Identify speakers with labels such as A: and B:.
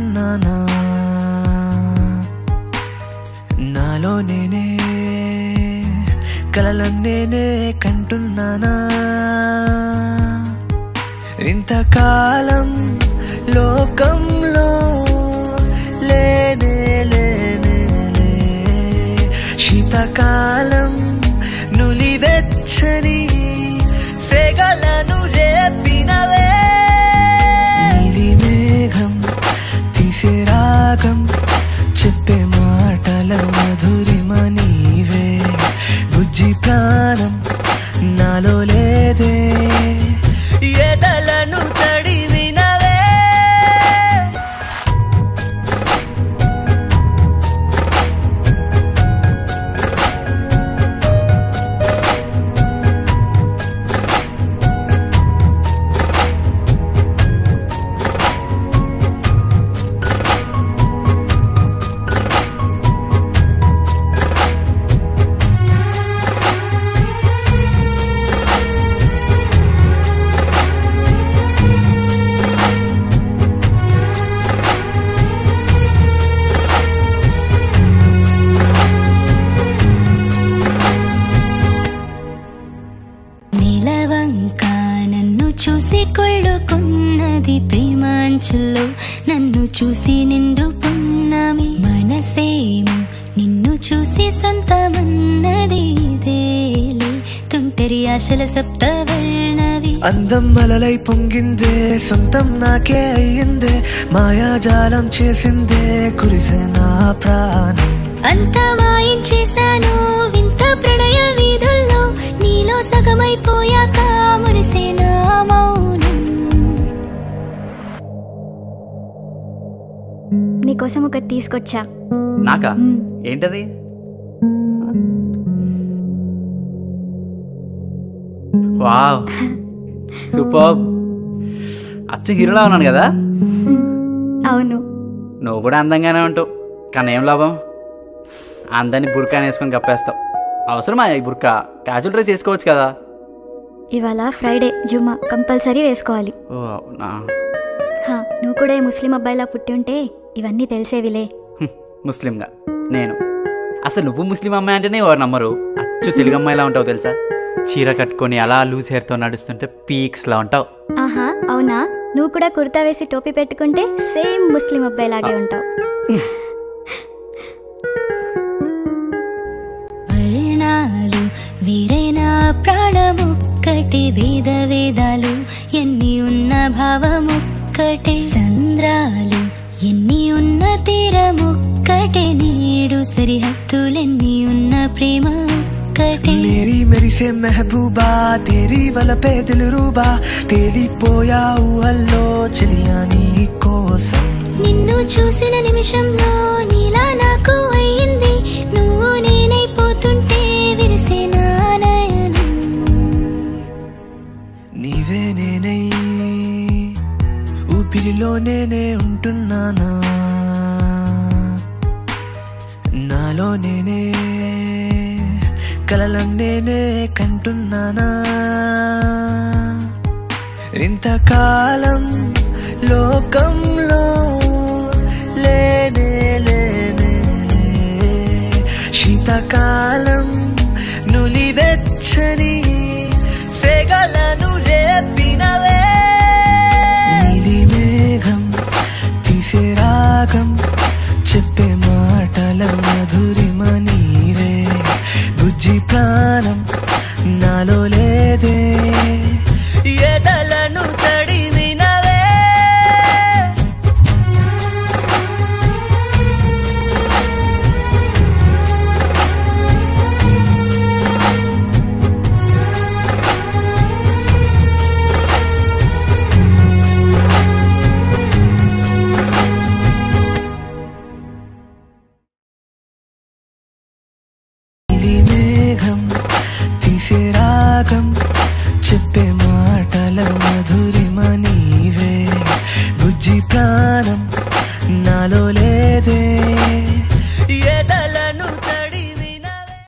A: కంటున్నానా నాలో నేనే కలలన్నేనే కంటున్నానా ఇంతకాలం లోకంలో లేనే లేనే లే. శీతకాలం నులివెచ్చని సెగలను రేపినవే నీలి మేఘం తీసే రాగం చెప్పే మాటల మధురిమ నీవే బుజ్జి ప్రాణం నాలో లేదే ఎదలను తడివినవే
B: నిలవంక నన్ను చూసి కొళ్ళుకున్నది ప్రేమాంచుల్లో నన్ను చూసి నిండు పున్నమి మనసేమో నిన్ను చూసి సొంతమన్నది ఇదేలే తుంటరి ఆశల సప్తవర్ణవి
A: అందం అలలై పొంగిందే సొంతం నాకే అయ్యిందే మాయాజాలం చేసిందే కురిసే నా ప్రాణం
B: అంత మాయించేశాను వింత ప్రణయ వీధుల్లో నీలో సగమైపోయాక మురిసే నా మౌనం
C: నీకోసం ఒకటి తీసుకొచ్చా
D: నాకా ఏంటది వావ్ సూపర్ అచ్చ హీరోలా ఉన్నాను కదా
C: అవును
D: నువ్వు కూడా అందంగానే ఉంటావు కానీ ఏం లాభం అందాన్ని బుర్కా వేసుకొని కప్పేస్తావు అవసరమా ఈ బుర్కా క్యాజువల్ డ్రెస్ వేసుకోవచ్చు కదా
C: ఇవాళ ఫ్రైడే జుమ్మా కంపల్సరీ వేసుకోవాలి
D: ఓ అవునా
C: హా, నువ్వు కూడా ఈ ముస్లిం అబ్బాయిలా పుట్టి ఉంటే ఇవన్నీ తెలిసేవిలే
D: హ్మ్, ముస్లింగా నేను అసలు నువ్వు ముస్లిం అమ్మాయి అంటేనే ఎవరు నమ్మరు అచ్చు తెలుగు అమ్మాయిలా ఉంటావు తెలుసా చీర కట్టుకొని అలా లూజ్ హెయిర్తో నడుస్తుంటే పీక్స్లా ఉంటావు
C: ఆహా అవునా నువ్వు కూడా కుర్తా వేసి టోపీ పెట్టుకుంటే సేమ్ ముస్లిం అబ్బాయిలాగే ఉంటావు
B: వర్ణాలు వీరైన ప్రాణముక్కటి వేద వేదాలు ఎన్ని ఉన్న భావముక్కటే సంద్రాలు ఎన్ని ఉన్న తీరముక్కటే నీడు సరిహద్దులెన్ని ఉన్న ప్రేమ ఒక్కటే
A: మేరీ మెరిసే మెహబూబా తేరీ వలపే దిల్ రూబా తేలిపోయావు అల్లో చెలియా నీ కోసం
B: నిన్ను చూసిన నిమిషంలో నీలా నాకు అయ్యింది నువ్వు నేనైపోతుంటే విరిసే నా నయనం
A: నీవే నేనై ఊపిరిలో నేనే ఉంటున్నానా నాలో నేనే కలలన్నేనే కంటున్నానా ఇంతకాలం లోకంలో లేనే లేనే లే. శీతకాలం నులివెచ్చని సెగలను రేపినవే నీలి మేఘం తీసే రాగం చెప్పే మాటల మధురిమ నీవే బుజ్జి ప్రాణం నాలో లేదే ఎదలను తడివినవే నీలి మేఘం తీసే రాగం చెప్పే మాటల మధురిమ నీవే బుజ్జి ప్రాణం నాలో లే